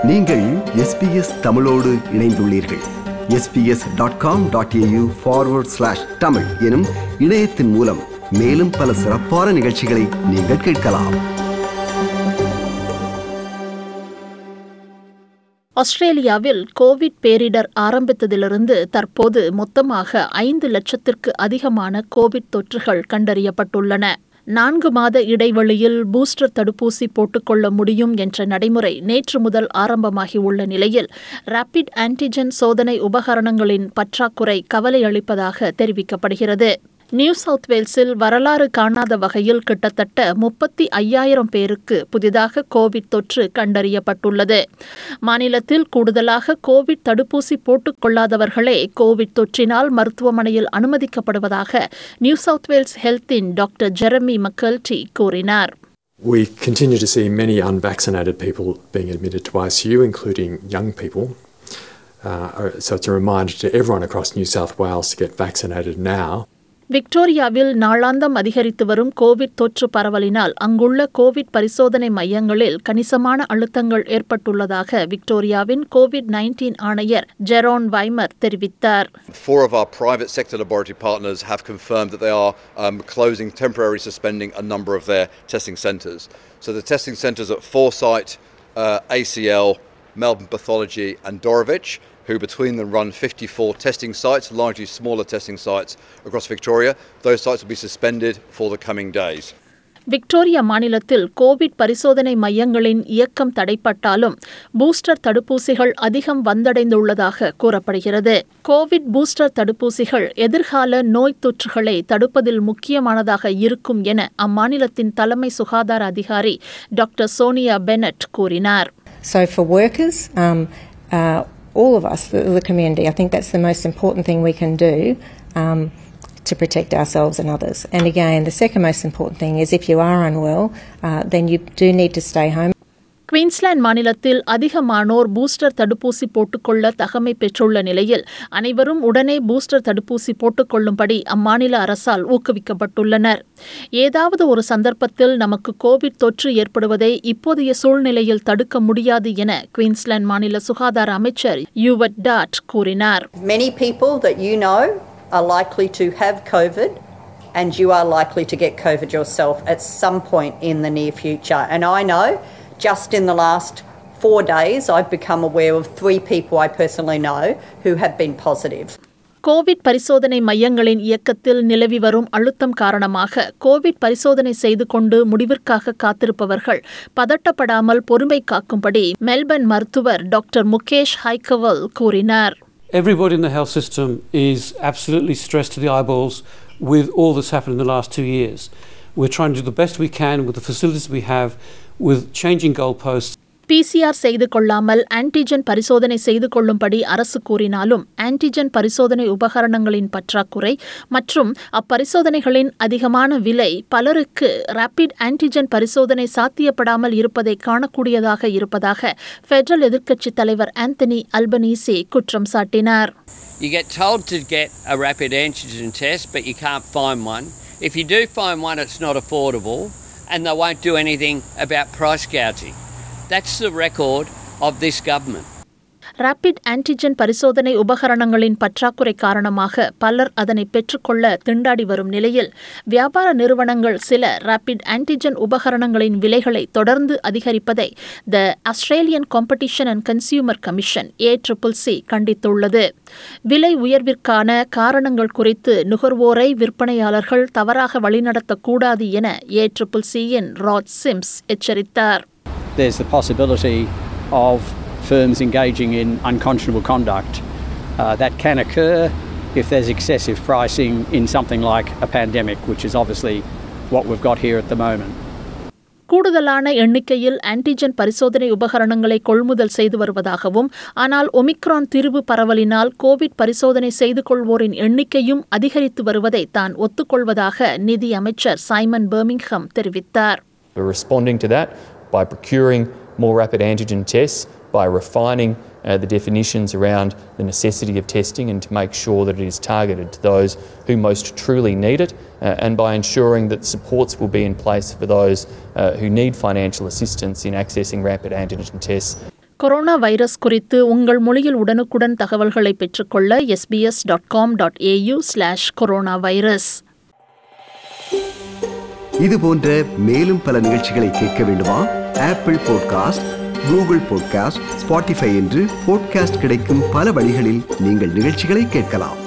நீங்கள் எஸ்பிஎஸ் தமிழோடு இணைந்துள்ளீர்கள் SBS dot com dot AU forward slash Tamil எனும் இணையத்தின் மூலம் மேலும் பல சிறப்பான நிகழ்ச்சிகளை நீங்கள் கேட்கலாம் ஆஸ்திரேலியாவில் கோவிட் பேரிடர் ஆரம்பித்ததிலிருந்து தற்போது மொத்தமாக ஐந்து லட்சத்திற்கு அதிகமான கோவிட் தொற்றுகள் கண்டறியப்பட்டுள்ளன நான்கு மாத இடைவெளியில் பூஸ்டர் தடுப்பூசி போட்டுக்கொள்ள முடியும் என்ற நடைமுறை நேற்று முதல் ஆரம்பமாகியுள்ள நிலையில் ரேபிட் ஆன்டிஜென் சோதனை உபகரணங்களின் பற்றாக்குறை கவலை அளிப்பதாக தெரிவிக்கப்படுகிறது நியூ சவுத் வேல்ஸில் வரலாறு காணாத வகையில் கிட்டத்தட்ட முப்பத்தி ஐயாயிரம் பேருக்கு புதிதாக கோவிட் தொற்று கண்டறியப்பட்டுள்ளது மாநிலத்தில் கூடுதலாக கோவிட் தடுப்பூசி போட்டுக் கொள்ளாதவர்களே கோவிட் தொற்றினால் மருத்துவமனையில் அனுமதிக்கப்படுவதாக நியூ சவுத் வேல்ஸ் ஹெல்த்தின் டாக்டர் ஜெரமி மக்கல்டி கூறினார் We continue to see many unvaccinated people being admitted to ICU, including young people. Uh, so it's a reminder to everyone across New South Wales to get vaccinated now. விக்டோரியாவில் நாளாந்தம் அதிகரித்து வரும் Covid தொற்று பரவலினால் அங்குள்ள Covid பரிசோதனை மையங்களில் கணிசமான அழுத்தங்கள் ஏற்பட்டுள்ளதாக விக்டோரியாவின் கோவிட் நைன்டீன் ஆணையர் ஜெரோன் வைமர் தெரிவித்தார் Four of our private sector laboratory partners have confirmed that they are um, closing, temporarily suspending a number of their testing centres. So the testing centres at Foresight, uh, ACL, Melbourne Pathology, and Dorevitch, who between them run 54 testing sites, largely smaller testing sites across Victoria, those sites will be suspended for the coming days. Victoria மாநிலத்தில் COVID பரிசோதனை மையங்களின் இயக்கம் தடைப்பட்டாலும் booster தடுப்பூசிகள் அதிகம் வந்தடைந்துள்ளதாக கூறப்படுகிறது Covid booster தடுப்பூசிகள் எதிர்கால நோய் தொற்றுகளை தடுப்பதில் முக்கியமானதாக இருக்கும் என அம்மாநிலத்தின் தலைமை சுகாதார அதிகாரி டாக்டர் சோனியா பெனட் கூறினார் So for workers, um, uh, all of us, the, the community, I think that's the most important thing we can do um, to protect ourselves and others. And again, the second most important thing is if you are unwell, uh, then you do need to stay home. Queensland மாநிலத்தில் அதிகமானோர் booster தடுப்பூசி போட்டுக்கொள்ள தகமை பெற்றுள்ள நிலையில் அனைவரும் உடனே booster தடுப்பூசி போட்டுக்கொள்ளும்படி அம்மாநில அரசால் ஊக்குவிக்கப்பட்டுள்ளனர் ஏதாவது ஒரு சந்தர்ப்பத்தில் நமக்கு கோவிட் தொற்று ஏற்படுவதை இப்போதைய சூழ்நிலையில் தடுக்க முடியாது என குயின்ஸ்லாந்து மாநில சுகாதார அமைச்சர் யூவட் டாட் கூறினார் Many people that you know are likely to have COVID, and you are likely to get COVID yourself at some point in the near future. And I know just in the last four days, I've become aware of three people I personally know who have been positive. COVID பரிசோதனை மையங்களின் இயக்கத்தில் நிலவி வரும் அழுத்தம் காரணமாக Covid பரிசோதனை செய்து கொண்டு முடிவிற்காக காத்திருப்பவர்கள் பதட்டப்படாமல் பொறுமை காக்கும்படி மெல்பர்ன் மருத்துவர் டாக்டர் முகேஷ் ஹைகவல் கூறினார் Everybody in the health system is absolutely stressed to the eyeballs with all that's happened in the last two years. We're trying to do the best we can with the facilities we have, with changing goalposts. PCR செய்து கொள்ளாமல் antigen பரிசோதனை செய்து கொள்ளும்படி அரசு கூறினாலும் antigen பரிசோதனை உபகரணங்களின் பற்றாக்குறை மற்றும் அப்பரிசோதனைகளின் அதிகமான விலை பலருக்கு ரேபிட் ஆன்டிஜென் பரிசோதனை சாத்தியப்படாமல் இருப்பதை காணக்கூடியதாக இருப்பதாக பெடரல் எதிர்க்கட்சித் தலைவர் ஆந்தனி அல்பனீசி குற்றம் சாட்டினார் You get told to get a rapid antigen test, but you can't find one. If you do find one, it's not affordable, and they won't do anything about price gouging. That's the record of this government. Rapid antigen பரிசோதனை உபகரணங்களின் பற்றாக்குறை காரணமாக பலர் அதனை பெற்றுக்கொள்ள திண்டாடி வரும் நிலையில் வியாபார நிறுவனங்கள் சில ரேபிட் ஆன்டிஜென் உபகரணங்களின் விலைகளை தொடர்ந்து அதிகரிப்பதை the Australian competition and consumer commission A triple C கண்டித்துள்ளது விலை உயர்விற்கான காரணங்கள் குறித்து நுகர்வோரை விற்பனையாளர்கள் தவறாக வழிநடத்தக்கூடாது என ஏ ட்ரிபிள் சியின் ராட் சிம்ஸ் எச்சரித்தார் there's the possibility of firms engaging in unconscionable conduct. Uh, that can occur if there's excessive pricing in something like a pandemic, which is obviously what we've got here at the moment. கூடுதலான எண்ணிக்கையில் antigen பரிசோதனை உபகரணங்களை கொள்முதல் செய்து வருவதாகவும் ஆனால் omicron திரிவு பரவலினால் Covid பரிசோதனை செய்து கொள்வோரின் எண்ணிக்கையும் அதிகரித்து வருவதை தான் ஒத்துக்கொள்வதாக நிதி அமைச்சர் சைமன் பெர்மிங்ஹம் தெரிவித்தார் We're responding to that by procuring more rapid antigen tests, by refining uh, the definitions around the necessity of testing and to make sure that it is targeted to those who most truly need it, uh, and by ensuring that supports will be in place for those uh, who need financial assistance in accessing rapid antigen tests. Corona virus குறித்து உங்கள் மொழியில் உடனுக்குடன் தகவல்களை பெற்றுக்கொள்ள SBS dot com dot AU slash corona virus இது போன்ற மேலும் பல நிகழ்ச்சிகளை கேட்க வேண்டுமா Apple podcast Google podcast Spotify என்று பாட்காஸ்ட் கிடைக்கும் பல வழிகளில் நீங்கள் நிகழ்ச்சிகளை கேட்கலாம்